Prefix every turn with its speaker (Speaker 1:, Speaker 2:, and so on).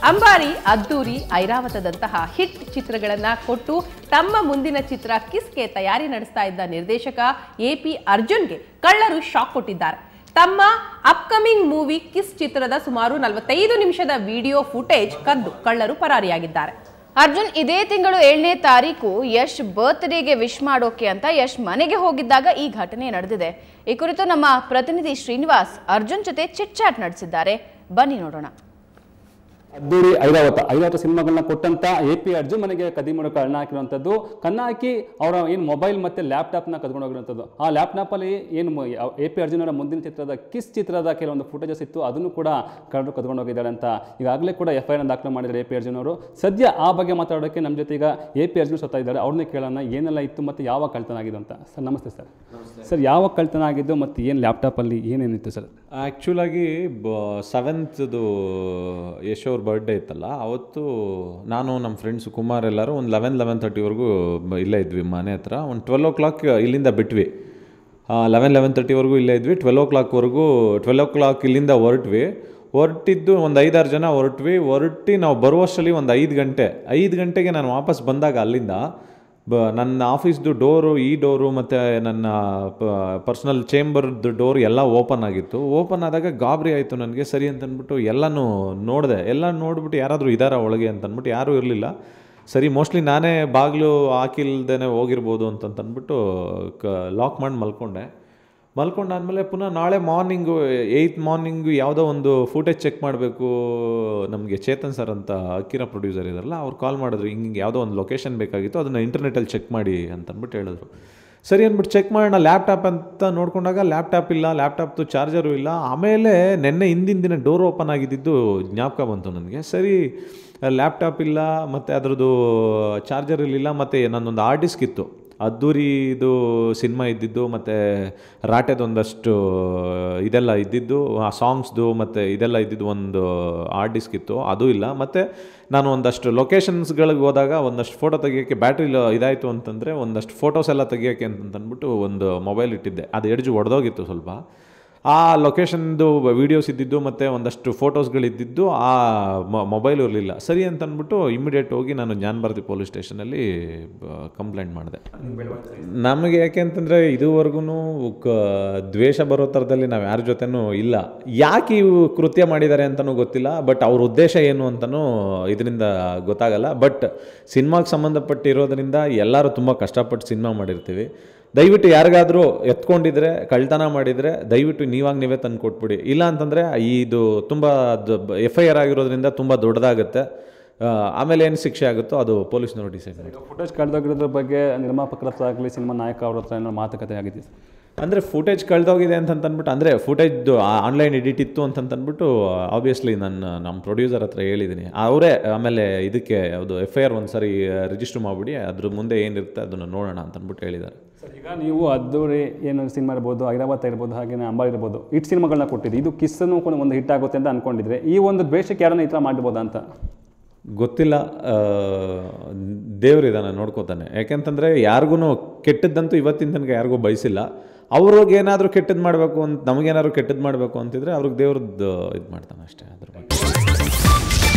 Speaker 1: ಅಂಬಾರಿ ಅದ್ದೂರಿ ಐರಾವತದಂತಹ ಹಿಟ್ ಚಿತ್ರಗಳನ್ನ ಕೊಟ್ಟು ತಮ್ಮ ಮುಂದಿನ ಚಿತ್ರ ಕಿಸ್ಗೆ ತಯಾರಿ ನಡೆಸ್ತಾ ಇದ್ದ ನಿರ್ದೇಶಕ ಎ ಪಿ ಅರ್ಜುನ್ಗೆ ಕಳ್ಳರು ಶಾಕ್ ಕೊಟ್ಟಿದ್ದಾರೆ ತಮ್ಮ ಅಪ್ಕಮಿಂಗ್ ಮೂವಿ ಕಿಸ್ ಚಿತ್ರದ ಸುಮಾರು ನಲವತ್ತೈದು ನಿಮಿಷದ ವಿಡಿಯೋ ಫುಟೇಜ್ ಕದ್ದು ಕಳ್ಳರು ಪರಾರಿಯಾಗಿದ್ದಾರೆ
Speaker 2: ಅರ್ಜುನ್ ಇದೇ ತಿಂಗಳು ಏಳನೇ ತಾರೀಕು ಯಶ್ ಬರ್ತ್ಡೇಗೆ ವಿಶ್ ಮಾಡೋಕೆ ಅಂತ ಯಶ್ ಮನೆಗೆ ಹೋಗಿದ್ದಾಗ ಈ ಘಟನೆ ನಡೆದಿದೆ ಈ ಕುರಿತು ನಮ್ಮ ಪ್ರತಿನಿಧಿ ಶ್ರೀನಿವಾಸ್ ಅರ್ಜುನ್ ಜೊತೆ ಚಿಟ್ ಚಾಟ್ ನಡೆಸಿದ್ದಾರೆ ಬನ್ನಿ ನೋಡೋಣ
Speaker 3: ಅದ್ದೂರಿ ಐರಾವತ ಐರಾವತ ಸಿನಿಮಾಗಳನ್ನ ಕೊಟ್ಟಂತ ಎ ಪಿ ಅರ್ಜುನ್ ಮನೆಗೆ ಕದಿ ಮಾಡೋ ಕಳ್ಳ ಹಾಕಿರುವಂಥದ್ದು ಕನ್ನ ಹಾಕಿ ಅವರ ಏನು ಮೊಬೈಲ್ ಮತ್ತೆ ಲ್ಯಾಪ್ಟಾಪ್ನ ಕದ್ಕೊಂಡು ಹೋಗಿರುವಂಥದ್ದು ಆ ಲ್ಯಾಪ್ಟಾಪಲ್ಲಿ ಏನು ಎ ಪಿ ಅರ್ಜುನ್ ಅವರ ಮುಂದಿನ ಚಿತ್ರದ ಕಿಸ್ ಚಿತ್ರದ ಕೆಲವೊಂದು ಫುಟೇಜಸ್ ಇತ್ತು ಅದನ್ನು ಕೂಡ ಕಳ್ಳರು ಕದ್ಕೊಂಡು ಹೋಗಿದ್ದಾರೆ ಅಂತ ಈಗಾಗಲೇ ಕೂಡ ಎಫ್ ಐ ಆರ್ ದಾಖಲು ಮಾಡಿದ್ದಾರೆ ಎ ಪಿ ಅರ್ಜುನ್ ಅವರು ಸದ್ಯ ಆ ಬಗ್ಗೆ ಮಾತಾಡೋಕ್ಕೆ ನಮ್ಮ ಜೊತೆ ಈಗ ಎ ಪಿ ಅರ್ಜುನ್ ಸ್ವತಃ ಇದ್ದಾರೆ ಅವ್ರನ್ನೇ ಕೇಳೋಣ ಏನೆಲ್ಲ ಇತ್ತು ಮತ್ತು ಯಾವ ಕಳ್ತನ ಆಗಿದ್ದು ಅಂತ ಸರ್ ನಮಸ್ತೆ ಸರ್ ಸರ್ ಯಾವ ಕಳ್ತನ ಆಗಿದ್ದು ಮತ್ತು ಏನು ಲ್ಯಾಪ್ಟಾಪಲ್ಲಿ ಏನೇನಿತ್ತು ಸರ್
Speaker 4: ಆ್ಯಕ್ಚುಲಾಗಿ ಬ ಸೆವೆಂತ್ದು ಯಶ್ ಅವ್ರ ಬರ್ಡೇ ಇತ್ತಲ್ಲ ಅವತ್ತು ನಾನು ನಮ್ಮ ಫ್ರೆಂಡ್ಸು ಕುಮಾರ್ ಎಲ್ಲರೂ ಒಂದು ಲೆವೆನ್ ಲೆವೆನ್ ತರ್ಟಿವರೆಗೂ ಇಲ್ಲೇ ಇದ್ವಿ ಮನೆ ಹತ್ರ ಒಂದು ಟ್ವೆಲ್ ಓ ಕ್ಲಾಕ್ ಇಲ್ಲಿಂದ ಬಿಟ್ವಿ ಲೆವೆನ್ ಲೆವೆನ್ ತರ್ಟಿವರೆಗೂ ಇಲ್ಲೇ ಇದ್ವಿ ಟ್ವೆಲ್ ಓ ಕ್ಲಾಕ್ವರೆಗೂ ಟ್ವೆಲ್ ಓ ಕ್ಲಾಕ್ ಇಲ್ಲಿಂದ ಹೊರಟ್ವಿ ಹೊರಟಿದ್ದು ಒಂದು ಐದಾರು ಜನ ಹೊರಟ್ವಿ ಹೊರಟಿ ನಾವು ಬರುವಷ್ಟರಲ್ಲಿ ಒಂದು ಐದು ಗಂಟೆ ಐದು ಗಂಟೆಗೆ ನಾನು ವಾಪಸ್ ಬಂದಾಗ ಅಲ್ಲಿಂದ ಬ ನನ್ನ ಆಫೀಸ್ದು ಡೋರು ಈ ಡೋರು ಮತ್ತು ನನ್ನ ಪರ್ಸ್ನಲ್ ಚೇಂಬರ್ದು ಡೋರ್ ಎಲ್ಲ ಓಪನ್ ಆಗಿತ್ತು ಓಪನ್ ಆದಾಗ ಗಾಬರಿ ಆಯಿತು ನನಗೆ ಸರಿ ಅಂತಂದ್ಬಿಟ್ಟು ಎಲ್ಲನೂ ನೋಡಿದೆ ಎಲ್ಲ ನೋಡ್ಬಿಟ್ಟು ಯಾರಾದರೂ ಇದ್ದಾರಾ ಒಳಗೆ ಅಂತಂದ್ಬಿಟ್ಟು ಯಾರೂ ಇರಲಿಲ್ಲ ಸರಿ ಮೋಸ್ಟ್ಲಿ ನಾನೇ ಬಾಗಿಲು ಹಾಕಿಲ್ದೇನೆ ಹೋಗಿರ್ಬೋದು ಅಂತಂತಂದ್ಬಿಟ್ಟು ಕ ಲಾಕ್ ಮಾಡಿ ಮಲ್ಕೊಂಡೆ ಮಲ್ಕೊಂಡಾದ್ಮೇಲೆ ಪುನಃ ನಾಳೆ ಮಾರ್ನಿಂಗು ಏಯ್ತ್ ಮಾರ್ನಿಂಗು ಯಾವುದೋ ಒಂದು ಫುಟೇಜ್ ಚೆಕ್ ಮಾಡಬೇಕು ನಮಗೆ ಚೇತನ್ ಸರ್ ಅಂತ ಅಕ್ಕಿರ ಪ್ರೊಡ್ಯೂಸರ್ ಇದಾರಲ್ಲ ಅವ್ರು ಕಾಲ್ ಮಾಡಿದ್ರು ಹಿಂಗೆ ಹಿಂಗೆ ಯಾವುದೋ ಒಂದು ಲೊಕೇಶನ್ ಬೇಕಾಗಿತ್ತು ಅದನ್ನು ಇಂಟರ್ನೆಟಲ್ಲಿ ಚೆಕ್ ಮಾಡಿ ಅಂತಂದ್ಬಿಟ್ಟು ಹೇಳಿದ್ರು ಸರಿ ಅಂದ್ಬಿಟ್ಟು ಚೆಕ್ ಮಾಡೋಣ ಲ್ಯಾಪ್ಟಾಪ್ ಅಂತ ನೋಡ್ಕೊಂಡಾಗ ಲ್ಯಾಪ್ಟಾಪ್ ಇಲ್ಲ ಲ್ಯಾಪ್ಟಾಪ್ದು ಚಾರ್ಜರು ಇಲ್ಲ ಆಮೇಲೆ ನಿನ್ನೆ ಹಿಂದಿನ ದಿನ ಡೋರ್ ಓಪನ್ ಆಗಿದ್ದಿದ್ದು ಜ್ಞಾಪಕ ಬಂತು ನನಗೆ ಸರಿ ಲ್ಯಾಪ್ಟಾಪ್ ಇಲ್ಲ ಮತ್ತು ಅದರದ್ದು ಚಾರ್ಜರ್ ಇರಲಿಲ್ಲ ಮತ್ತು ನನ್ನೊಂದು ಹಾರ್ಡ್ ಡಿಸ್ಕ್ ಇತ್ತು ಅದ್ದೂರಿದು ಸಿನಿಮಾ ಇದ್ದಿದ್ದು ಮತ್ತು ರಾಟೆದೊಂದಷ್ಟು ಇದೆಲ್ಲ ಇದ್ದಿದ್ದು ಆ ಸಾಂಗ್ಸ್ದು ಮತ್ತು ಇದೆಲ್ಲ ಇದ್ದಿದ್ದು ಒಂದು ಹಾರ್ಡ್ ಡಿಸ್ಕ್ ಇತ್ತು ಅದು ಇಲ್ಲ ಮತ್ತು ನಾನು ಒಂದಷ್ಟು ಲೊಕೇಶನ್ಸ್ಗಳಿಗೆ ಹೋದಾಗ ಒಂದಷ್ಟು ಫೋಟೋ ತೆಗಿಯೋಕ್ಕೆ ಬ್ಯಾಟ್ರಿ ಇದಾಯಿತು ಅಂತಂದರೆ ಒಂದಷ್ಟು ಫೋಟೋಸ್ ಎಲ್ಲ ತೆಗಿಯೋಕ್ಕೆ ಅಂತಂದ್ಬಿಟ್ಟು ಒಂದು ಮೊಬೈಲ್ ಇಟ್ಟಿದ್ದೆ ಅದು ಎಡ್ಜು ಒಡೆದೋಗಿತ್ತು ಸ್ವಲ್ಪ ಆ ಲೊಕೇಶನ್ದು ವೀಡಿಯೋಸ್ ಇದ್ದಿದ್ದು ಮತ್ತು ಒಂದಷ್ಟು ಫೋಟೋಸ್ಗಳಿದ್ದಿದ್ದು ಆ ಮೊಬೈಲ್ ಇರಲಿಲ್ಲ ಸರಿ ಅಂತ ಅಂದ್ಬಿಟ್ಟು ಇಮಿಡಿಯೇಟ್ ಹೋಗಿ ನಾನು ಜ್ಞಾನಭಾರತಿ ಪೊಲೀಸ್ ಸ್ಟೇಷನಲ್ಲಿ ಕಂಪ್ಲೇಂಟ್ ಮಾಡಿದೆ ನಮಗೆ ಯಾಕೆ ಅಂತಂದರೆ ಇದುವರೆಗೂ ಕ ದ್ವೇಷ ಬರೋ ಥರದಲ್ಲಿ ನಾವು ಯಾರ ಜೊತೆನೂ ಇಲ್ಲ ಯಾಕೆ ಇವು ಕೃತ್ಯ ಮಾಡಿದ್ದಾರೆ ಅಂತಲೂ ಗೊತ್ತಿಲ್ಲ ಬಟ್ ಅವ್ರ ಉದ್ದೇಶ ಏನು ಅಂತಲೂ ಇದರಿಂದ ಗೊತ್ತಾಗಲ್ಲ ಬಟ್ ಸಿನಿಮಾಗೆ ಸಂಬಂಧಪಟ್ಟಿರೋದ್ರಿಂದ ಎಲ್ಲರೂ ತುಂಬ ಕಷ್ಟಪಟ್ಟು ಸಿನಿಮಾ ಮಾಡಿರ್ತೀವಿ ದಯವಿಟ್ಟು ಯಾರಿಗಾದರೂ ಎತ್ಕೊಂಡಿದ್ರೆ ಕಳ್ತನ ಮಾಡಿದರೆ ದಯವಿಟ್ಟು ನೀವಾಗ ನೀವೇ ತಂದು ಕೊಟ್ಬಿಡಿ ಇಲ್ಲ ಅಂತಂದರೆ ಇದು ತುಂಬ ಎಫ್ ಐ ಆರ್ ಆಗಿರೋದ್ರಿಂದ ತುಂಬ ದೊಡ್ಡದಾಗುತ್ತೆ ಆ, ಆಮೇಲೆ ಏನು ಶಿಕ್ಷೆ ಆಗುತ್ತೋ ಅದು ಪೊಲೀಸ್ನವರು ಡಿಸೈಡ್ ಮಾಡಿ
Speaker 3: ಫುಟೇಜ್ ಕಳೆದೋಗಿರೋದ್ರ ಬಗ್ಗೆ ನಿರ್ಮಾಪಕರ ಹತ್ರ ಆಗಲಿ ಸಿನಿಮಾ ನಾಯಕ ಅವ್ರ ಹತ್ರ ಏನೋ ಮಾತುಕತೆ ಆಗಿದೆ ಸರ್
Speaker 4: ಅಂದರೆ ಫುಟೇಜ್ ಕಳೆದೋಗಿದೆ ಅಂತಂತಂದ್ಬಿಟ್ಟು ಅಂದರೆ ಫುಟೇಜ್ದು ಆನ್ಲೈನ್ ಎಡಿಟ್ ಇತ್ತು ಅಂತಂತಂದ್ಬಿಟ್ಟು ಆಬ್ವಿಯಸ್ಲಿ ನಾನು ನಮ್ಮ ಪ್ರೊಡ್ಯೂಸರ್ ಹತ್ರ ಹೇಳಿದ್ದೀನಿ ಅವರೇ ಆಮೇಲೆ ಇದಕ್ಕೆ ಯಾವುದು ಎಫ್ ಐ ಆರ್ ಒಂದು ಸರಿ ರಿಜಿಸ್ಟರ್ ಮಾಡಿಬಿಡಿ ಅದ್ರ ಮುಂದೆ ಏನಿರುತ್ತೆ ಅದನ್ನು ನೋಡೋಣ ಅಂತಂದ್ಬಿಟ್ಟು ಹೇಳಿದ್ದಾರೆ
Speaker 3: ಸರ್ ಈಗ ನೀವು ಅದ್ದೂರಿ ಏನು ಸಿನಿಮಾ ಇರ್ಬೋದು ಐರಾವತ ಇರ್ಬೋದು ಹಾಗೆ ಅಂಬಾರಿ ಇರ್ಬೋದು ಹಿಟ್ ಸಿನಿಮಾಗಳನ್ನ ಕೊಟ್ಟಿದ್ದು ಇದು ಕಿಸ್ಸನ್ನು ಕೂಡ ಒಂದು ಹಿಟ್ ಆಗುತ್ತೆ ಅಂತ ಅನ್ಕೊಂಡಿದ್ರೆ ಈ ಒಂದು ದ್ವೇಷಕ್ಕೆ ಯಾರನ್ನ ಈ ಥರ ಮಾಡ್ಬೋದಾ ಅಂತ
Speaker 4: ಗೊತ್ತಿಲ್ಲ ದೇವರಿದಾನೆ ನೋಡ್ಕೋತಾನೆ ಯಾಕೆಂತಂದರೆ ಯಾರಿಗೂ ಕೆಟ್ಟದ್ದಂತೂ ಇವತ್ತಿನ ತನಕ ಯಾರಿಗೂ ಬಯಸಿಲ್ಲ ಅವ್ರಿಗೆ ಏನಾದರೂ ಕೆಟ್ಟದ್ದು ಮಾಡಬೇಕು ಅಂತ ನಮಗೇನಾದ್ರು ಕೆಟ್ಟದ್ದು ಮಾಡಬೇಕು ಅಂತಿದ್ರೆ ಅವ್ರಿಗೆ ದೇವ್ರದ್ದು ಇದು ಮಾಡ್ತಾನೆ ಅಷ್ಟೇ ಅದ್ರ ಬಗ್ಗೆ